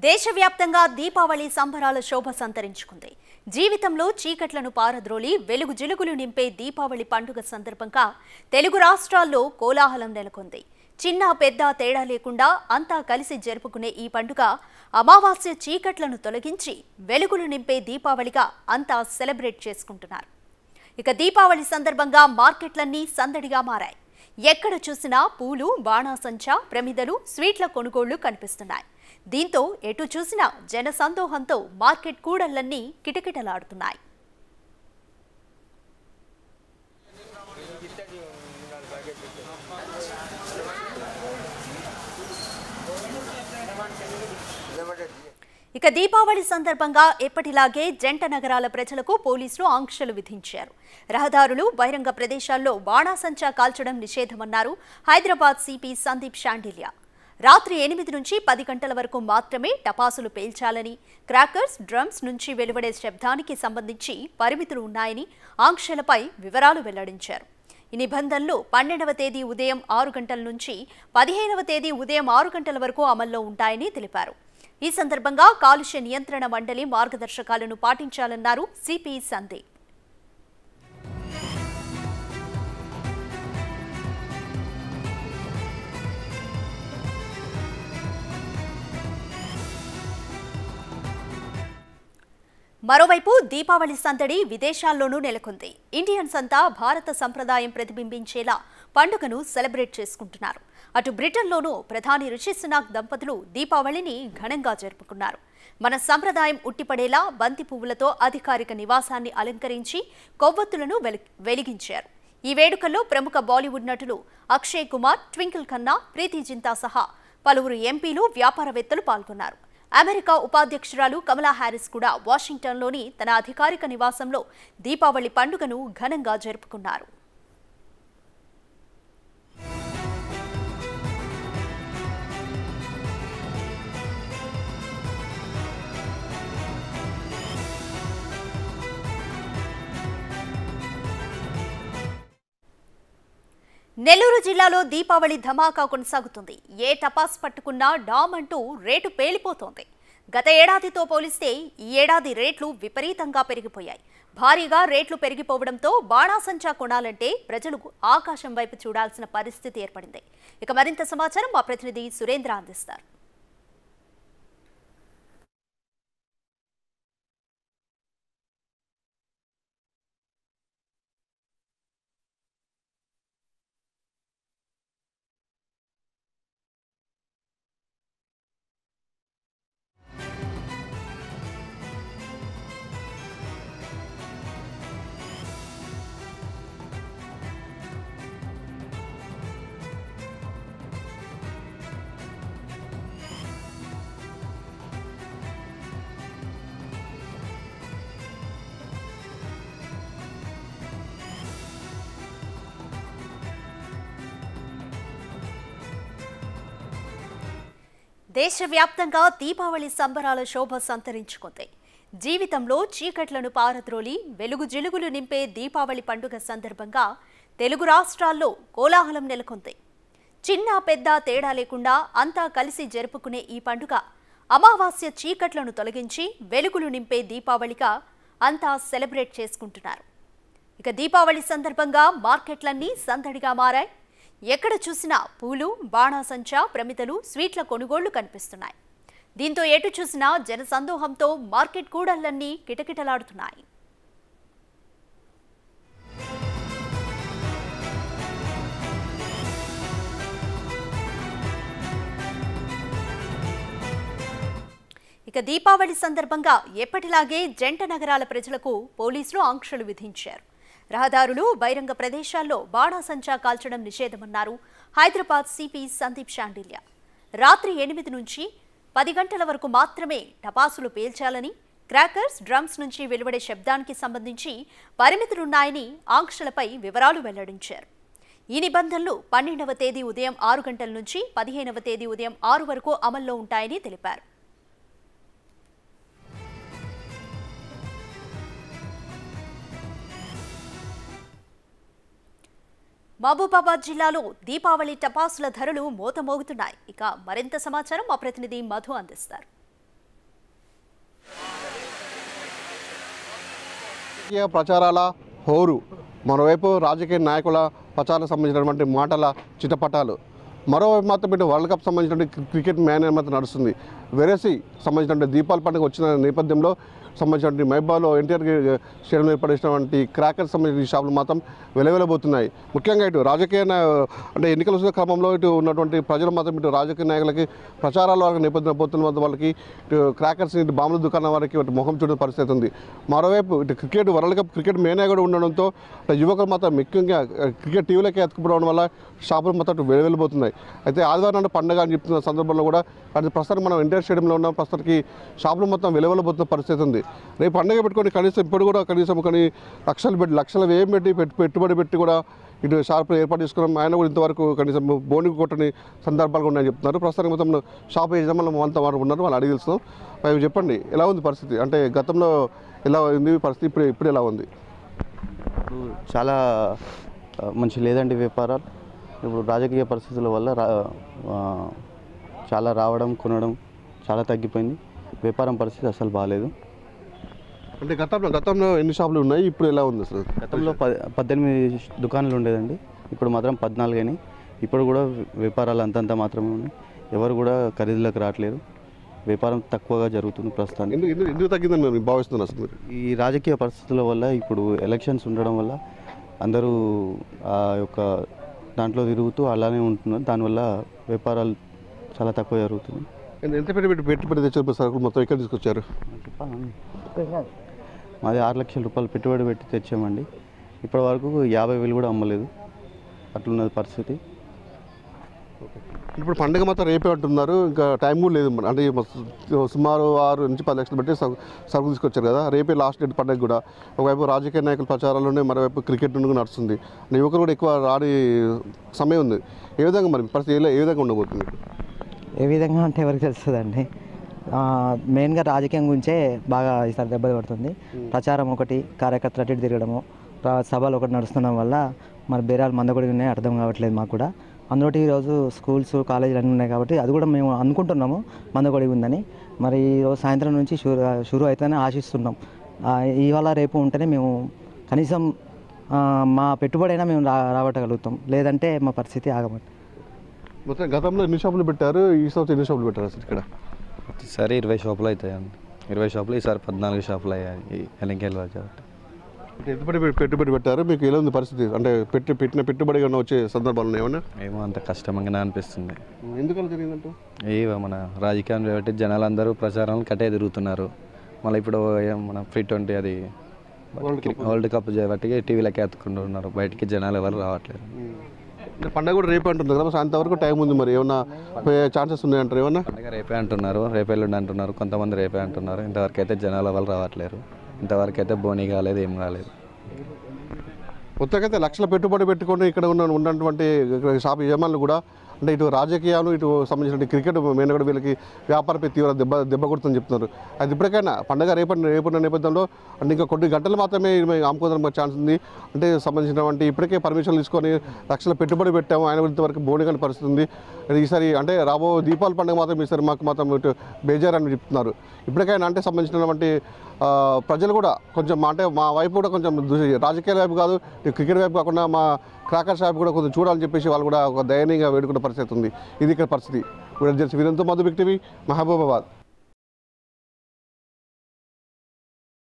దేశవ్యాప్తంగా దీపావళి సంబరాల శోభ సంతరించుకుంది జీవితంలో చీకట్లను పారద్రోలి వెలుగు జిలుగులు నింపే దీపావళి పండుగ సందర్భంగా తెలుగు రాష్ట్రాల్లో కోలాహలం నెలకొంది చిన్న పెద్ద తేడా లేకుండా అంతా కలిసి జరుపుకునే ఈ పండుగ అమావాస్య చీకట్లను తొలగించి వెలుగులు నింపే దీపావళిగా అంతా సెలబ్రేట్ చేసుకుంటున్నారు ఇక దీపావళి సందర్భంగా మార్కెట్లన్నీ సందడిగా మారాయి ఎక్కడ చూసినా పూలు బాణాసంచా ప్రమిదలు స్వీట్ల కొనుగోళ్లు కనిపిస్తున్నాయి దీంతో ఎటు చూసినా జన సందోహంతో మార్కెట్ కూడళ్లన్నీ కిటకిటలాడుతున్నాయి ఇక దీపావళి సందర్భంగా ఎప్పటిలాగే జంట నగరాల ప్రజలకు పోలీసులు ఆంక్షలు విధించారు రహదారులు బహిరంగ ప్రదేశాల్లో బాణాసంచా కాల్చడం నిషేధమన్నారు హైదరాబాద్ సిపి సందీప్ షాండిల్యా రాత్రి ఎనిమిది నుంచి పది గంటల వరకు మాత్రమే టపాసులు పేల్చాలని క్రాకర్స్ డ్రమ్స్ నుంచి వెలువడే శబ్దానికి సంబంధించి పరిమితులు ఉన్నాయని ఆంక్షలపై వివరాలు వెల్లడించారు ఈ నిబంధనలు పన్నెండవ తేదీ ఉదయం ఆరు గంటల నుంచి పదిహేనవ తేదీ ఉదయం ఆరు గంటల వరకు అమల్లో ఉంటాయని తెలిపారు ఈ సందర్భంగా కాలుష్య నియంత్రణ మండలి మార్గదర్శకాలను పాటించాలన్నారు సిపి సందీప్ మరోవైపు దీపావళి సందడి విదేశాల్లోనూ నెలకొంది ఇండియన్స్ అంతా భారత సంప్రదాయం ప్రతిబింబించేలా పండుగను సెలబ్రేట్ చేసుకుంటున్నారు అటు బ్రిటన్లోనూ ప్రధాని రిషి సునాక్ దంపతులు దీపావళిని ఘనంగా జరుపుకున్నారు మన సంప్రదాయం ఉట్టిపడేలా బంతి పువ్వులతో అధికారిక నివాసాన్ని అలంకరించి కొవ్వొత్తులను వెలి- వెలిగించారు ఈ వేడుకల్లో ప్రముఖ బాలీవుడ్ నటులు అక్షయ్ కుమార్ ట్వింకిల్ ఖన్నా ప్రీతి జింతా సహా పలువురు ఎంపీలు వ్యాపారవేత్తలు పాల్గొన్నారు అమెరికా ఉపాధ్యక్షురాలు కమలా హ్యారిస్ కూడా వాషింగ్టన్లోని తన అధికారిక నివాసంలో దీపావళి పండుగను ఘనంగా జరుపుకున్నారు నెల్లూరు జిల్లాలో దీపావళి ధమాకా కొనసాగుతుంది ఏ టపాస్ పట్టుకున్నా డామ్ అంటూ రేటు పేలిపోతోంది గత ఏడాదితో పోలిస్తే ఈ ఏడాది రేట్లు విపరీతంగా పెరిగిపోయాయి భారీగా రేట్లు పెరిగిపోవడంతో బాణాసంచా కొనాలంటే ప్రజలు ఆకాశం వైపు చూడాల్సిన పరిస్థితి ఏర్పడింది ఇక మరింత సమాచారం మా ప్రతినిధి సురేంద్ర అందిస్తారు దేశవ్యాప్తంగా దీపావళి సంబరాల శోభ సంతరించుకుంది జీవితంలో చీకట్లను పారద్రోలి వెలుగు జిలుగులు నింపే దీపావళి పండుగ సందర్భంగా తెలుగు రాష్ట్రాల్లో కోలాహలం నెలకొంది చిన్న పెద్ద తేడా లేకుండా అంతా కలిసి జరుపుకునే ఈ పండుగ అమావాస్య చీకట్లను తొలగించి వెలుగులు నింపే దీపావళిగా అంతా సెలబ్రేట్ చేసుకుంటున్నారు ఇక దీపావళి సందర్భంగా మార్కెట్లన్నీ సందడిగా మారాయి ఎక్కడ చూసినా పూలు బాణాసంచా ప్రమిదలు స్వీట్ల కొనుగోళ్లు కనిపిస్తున్నాయి దీంతో ఎటు చూసినా జనసందోహంతో మార్కెట్ కూడళ్లన్నీ కిటకిటలాడుతున్నాయి ఇక దీపావళి సందర్భంగా ఎప్పటిలాగే జంట నగరాల ప్రజలకు పోలీసులు ఆంక్షలు విధించారు రహదారులు బహిరంగ ప్రదేశాల్లో బాణాసంచా కాల్చడం నిషేధమన్నారు హైదరాబాద్ సిపి సందీప్ షాండిల్యా రాత్రి ఎనిమిది నుంచి పది గంటల వరకు మాత్రమే టపాసులు పేల్చాలని క్రాకర్స్ డ్రమ్స్ నుంచి వెలువడే శబ్దానికి సంబంధించి పరిమితులున్నాయని ఆంక్షలపై వివరాలు వెల్లడించారు ఈ నిబంధనలు పన్నెండవ తేదీ ఉదయం ఆరు గంటల నుంచి పదిహేనవ తేదీ ఉదయం ఆరు వరకు అమల్లో ఉంటాయని తెలిపారు మహబూబాబాద్ జిల్లాలో దీపావళి టపాసుల ధరలు మోతమోగుతున్నాయి ఇక మరింత సమాచారం మా ప్రతినిధి మధు అందిస్తారు రాజకీయ ప్రచారాల హోరు మరోవైపు రాజకీయ నాయకుల ప్రచారాలకు సంబంధించినటువంటి మాటల చిటపటాలు మరోవైపు మాత్రం ఇటు వరల్డ్ కప్ సంబంధించినటువంటి క్రికెట్ మ్యాన్ మాత్రం నడుస్తుంది వెరసి సంబంధించినటువంటి దీపాల పండుగ వచ్చిన నేపథ్యంలో సంబంధించినటువంటి మైబాలో ఎన్టీఆర్ స్టేడియం ఏర్పడినటువంటి క్రాకర్స్ సంబంధించిన షాపులు మాత్రం వెలవెలబోతున్నాయి ముఖ్యంగా ఇటు రాజకీయ నా- అంటే ఎన్నికల వస్తున్న క్రమంలో ఇటు ఉన్నటువంటి ప్రజలు మాత్రం ఇటు రాజకీయ నాయకులకి ప్రచారాల వరకు నేపథ్యం పోతున్న వద్ద వాళ్ళకి ఇటు క్రాకర్స్ ఇటు బాంబుల దుకాణం వారికి ఇటు ముఖం చూడని పరిస్థితి ఉంది మరోవైపు ఇటు cricket world cup cricket mania కూడా ఉండడంతో ఇటు యువకులు మాత్రం ముఖ్యంగా క్రికెట్ టీవీలకే ఎత్తుకుపోవడం వల్ల షాపులు మొత్తం ఇటు వెలువెళ్ళిపోతున్నాయి అయితే ఆదివారం నాడు పండగ అని చెప్తున్న సందర్భంలో కూడా అది ప్రస్తుతం మనం ఎన్టీఆర్ స్టేడియంలో ఉన్న ప్రస్తుతానికి షాపులు మొత్తం వెలువెళ్ళబోతున్న పరిస్థితి ఉంది రేపు పండగ పెట్టుకొని కనీసం ఇప్పుడు కూడా కనీసం కొన్ని లక్షలు పెట్టి లక్షలు వ్యయం పెట్టి పెట్టు పెట్టుబడి పెట్టి కూడా ఇటు షాపులు ఏర్పాటు చేసుకున్నాం ఆయన కూడా ఇంతవరకు కనీసం బోని కొట్టని సందర్భాలు కూడా ఉన్నాయని చెప్తున్నారు ప్రస్తుతానికి మొత్తం షాప్ యజమానులు అంతా వారు ఉన్నారు వాళ్ళు అడిగి తెలుస్తున్నాం అవి చెప్పండి ఎలా ఉంది పరిస్థితి అంటే గతంలో ఎలా ఉంది పరిస్థితి ఇప్పుడు ఇప్పుడు ఎలా ఉంది ఇప్పుడు చాలా ఆ, మంచి లేదండి వ్యాపారాలు ఇప్పుడు రాజకీయ పరిస్థితుల వల్ల రా ఆ, చాలా రావడం కొనడం చాలా తగ్గిపోయింది వ్యాపారం పరిస్థితి అసలు బాగాలేదు అంటే గతంలో గతంలో ఎన్ని షాపులు ఉన్నాయి ఇప్పుడు ఎలా ఉంది అసలు గతంలో ప పద్దెనిమిది దుకాణాలు ఉండేదండి ఇప్పుడు మాత్రం పద్నాలుగు అయినాయి ఇప్పుడు కూడా వ్యాపారాలు అంతంత మాత్రమే ఉన్నాయి ఎవరు కూడా ఖరీదులకు రావట్లేదు వ్యాపారం తక్కువగా జరుగుతుంది ప్రస్తుతానికి ఎందుకు ఎందుకు ఎందుకు తగ్గిందని మీరు భావిస్తున్నారు అసలు మీరు ఈ రాజకీయ పరిస్థితుల వల్ల ఇప్పుడు ఎలక్షన్స్ ఉండడం వల్ల అందరూ ఆ యొక్క దాంట్లో తిరుగుతూ అలానే ఉంటున్నారు దానివల్ల వ్యాపారాలు చాలా తక్కువ జరుగుతుంది ఎంత- ఎంత పెట్టి పెట్టి పెట్టుబడి తెచ్చారు సరుకులు మొత్తం ఇక్కడ తీసుకొచ్చారు మాది ఆరు లక్షల రూపాయలు పెట్టుబడి పెట్టి తెచ్చామండి ఇప్పటి వరకు యాభై వేలు కూడా అమ్మలేదు అట్లున్నది పరిస్థితి ఇప్పుడు పండుగ మాత్రం రేపే అంటున్నారు ఇంకా టైం కూడా లేదు అంటే మ- సుమారు ఆరు నుంచి పది లక్షలు పెట్టి సరుకు సరుకు తీసుకొచ్చారు కదా రేపే లాస్ట్ డేట్ పండుగ కూడా ఒకవైపు రాజకీయ నాయకుల ప్రచారాల్లోనే మరోవైపు క్రికెట్ నుండి కూడా నడుస్తుంది అంటే యువకులు కూడా ఎక్కువ రాని సమయం ఉంది ఏ విధంగా మరి పరిస్థితి ఏ- ఏ విధంగా ఉండబోతుంది ఏ విధంగా అంటే ఎవరికి తెలుస్తుందండి ఆ, మెయిన్గా రాజకీయం గురించే బాగా ఈసారి దెబ్బ పడుతుంది ప్రచారం ఒకటి కార్యకర్తలు అటు ఇటు తిరగడము రా- సభలు ఒకటి నడుస్తుండడం వల్ల మరి బేరాలు మందకొడి ఉన్నాయి అర్థం కావట్లేదు మాకు కూడా అందులోటి ఈరోజు స్కూల్స్ కాలేజీలు అన్నీ ఉన్నాయి కాబట్టి అది కూడా మేము అనుకుంటున్నాము మందకొడి ఉందని మరి ఈరోజు సాయంత్రం నుంచి షురు షురు అవుతుందని ఆశిస్తున్నాం ఆ, ఇవాళ రేపు ఉంటేనే మేము కనీసం ఆ, మా పెట్టుబడి అయినా మేము రా రాబట్టగలుగుతాం లేదంటే మా పరిస్థితి ఆగమండి మొత్తం గతంలో ఎన్ని షాపులు పెట్టారు ఈ సంవత్సరం ఎన్ని షాపులు పెట్టారు అసలు ఇక్కడ ప్రతిసారి ఇరవై షాపులు అవుతాయండి ఇరవై షాపులు ఈసారి పద్నాలుగు షాపులు అయ్యాయి ఈ ఎలంకేలు కాబట్టి అంటే ఎంత పెట్టి పెట్టుబడి పెట్టారు మీకు ఎలా ఉంది పరిస్థితి అంటే పెట్టి పెట్టిన పెట్టుబడి ఏమైనా వచ్చే సందర్భాలు ఉన్నాయి ఏమన్నా ఏమో అంత కష్టంగానే అనిపిస్తుంది ఎందుకు అలా జరిగిందంటే ఏ మన రాజకీయాన్ని కాబట్టి జనాలందరూ ప్రచారం కట్టే తిరుగుతున్నారు మళ్ళీ ఇప్పుడు ఏం మన ఫ్రీ ట్వంటీ అది వరల్డ్ కప్ చేయబట్టి టీవీలకి ఎత్తుకుంటున్నారు బయటికి జనాలు ఎవరు రావట్లేదు అంటే పండగ కూడా రేపే అంటున్నారు కదా సాయంత్రం వరకు టైం ఉంది మరి ఏమన్నా ఛాన్సెస్ ఉన్నాయంటారు ఏమన్నా పండుగ రేపే అంటున్నారు రేపే ఎల్లుండి అంటున్నారు కొంతమంది రేపే అంటున్నారు ఇంతవరకు అయితే జనాలు ఎవరు రావట్లేరు ఇంతవరకు అయితే బోనీ కాలేదు ఏం కాలేదు కొత్తకైతే లక్షల పెట్టుబడి పెట్టుకొని ఇక్కడ ఉన్న ఉన్నటువంటి ఇక్కడ షాప్ యజమానులు కూడా అంటే ఇటు రాజకీయాలు ఇటు సంబంధించిన క్రికెట్ మీద కూడా వీళ్ళకి వ్యాపారపై తీవ్ర దెబ్బ దెబ్బ కొడుతుందని చెప్తున్నారు అది ఇప్పటికైనా పండగ రేపటి రేపున్న నేపథ్యంలో అంటే ఇంకా కొన్ని గంటలు మాత్రమే ఆముకోవడానికి ఛాన్స్ ఉంది అంటే సంబంధించినటువంటి ఇప్పటికే పర్మిషన్లు తీసుకొని లక్షల పెట్టుబడి పెట్టాము ఆయన ఇంతవరకు బోడిగని పరిస్థితి ఉంది అది ఈసారి అంటే రాబో దీపావళి పండుగ మాత్రం ఈసారి మాకు మాత్రం ఇటు బేజారు అని చెప్తున్నారు ఇప్పటికైనా అంటే సంబంధించినటువంటి ఆ, ప్రజలు కూడా కొంచెం మా- అంటే మా వైపు కూడా కొంచెం దృష్టి- రాజకీయాల వైపు కాదు ఈ క్రికెట్ వైపు కాకుండా మా క్రాకర్ షాప్ కూడా కొంచెం చూడాలని చెప్పేసి వాళ్ళు కూడా ఒక దయనీయంగా వేడుకున్న పరిస్థితి ఉంది ఇది ఇక్కడ పరిస్థితి వీరంతో మధు వ్యక్తివి మహబూబాబాద్